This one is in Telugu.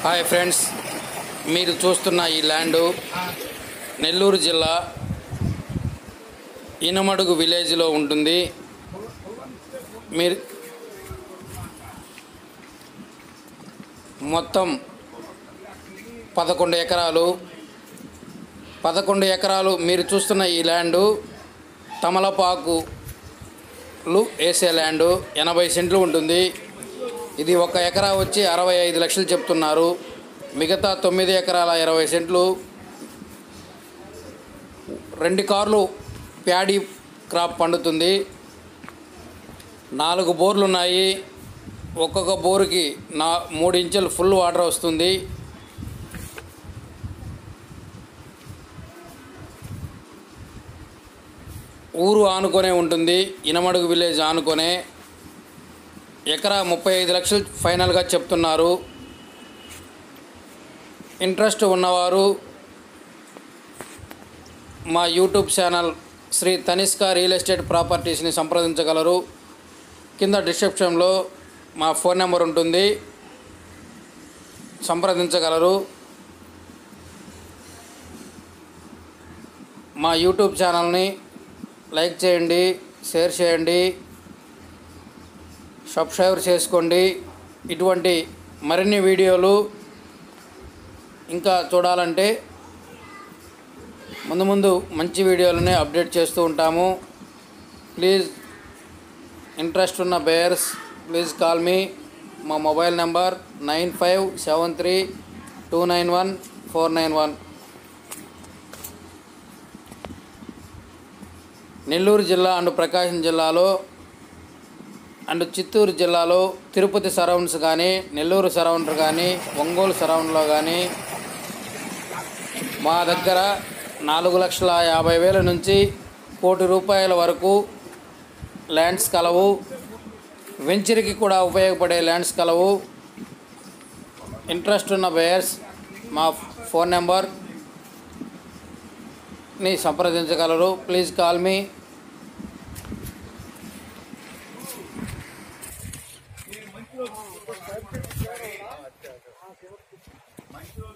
హాయ్ ఫ్రెండ్స్ మీరు చూస్తున్న ఈ ల్యాండు నెల్లూరు జిల్లా ఇనమడుగు విలేజ్లో ఉంటుంది మీరు మొత్తం పదకొండు ఎకరాలు పదకొండు ఎకరాలు మీరు చూస్తున్న ఈ ల్యాండు తమలపాకులు వేసే ల్యాండు ఎనభై సెంట్లు ఉంటుంది ఇది ఒక ఎకరా వచ్చి అరవై ఐదు లక్షలు చెప్తున్నారు మిగతా తొమ్మిది ఎకరాల ఇరవై సెంట్లు రెండు కార్లు ప్యాడీ క్రాప్ పండుతుంది నాలుగు బోర్లు ఉన్నాయి ఒక్కొక్క బోరుకి నా మూడు ఇంచులు ఫుల్ వాటర్ వస్తుంది ఊరు ఆనుకొనే ఉంటుంది ఇనమడుగు విలేజ్ ఆనుకొనే ఎకరా ముప్పై ఐదు లక్షలు ఫైనల్గా చెప్తున్నారు ఇంట్రెస్ట్ ఉన్నవారు మా YouTube channel Sri Tanishka real estate ప్రాపర్టీస్ని సంప్రదించగలరు కింద డిస్క్రిప్షన్లో మా ఫోన్ నెంబర్ ఉంటుంది సంప్రదించగలరు మా యూట్యూబ్ ఛానల్ని లైక్ చేయండి షేర్ చేయండి సబ్స్క్రైబ్ చేసుకోండి ఇటువంటి మరిన్ని వీడియోలు ఇంకా చూడాలంటే ముందు ముందు మంచి వీడియోలని అప్డేట్ చేస్తూ ఉంటాము ప్లీజ్ ఇంట్రెస్ట్ ఉన్న బేయర్స్ ప్లీజ్ కాల్ మీ మా mobile number nine five seven three two nine one four nine one Nellore జిల్లా అండ్ ప్రకాశం జిల్లాలో అండ్ చిత్తూరు జిల్లాలో తిరుపతి సరౌండ్స్ కానీ నెల్లూరు సరౌండర్ కానీ ఒంగోలు సరౌండ్లో కానీ మా దగ్గర నాలుగు లక్షల యాభై వేల నుంచి కోటి రూపాయల వరకు ల్యాండ్స్ కలవు వెంచర్కి కూడా ఉపయోగపడే ల్యాండ్స్ కలవు ఇంట్రెస్ట్ ఉన్న బయర్స్ మా ఫోన్ నెంబర్ ని సంప్రదించగలరు ప్లీజ్ కాల్ మీ మంచి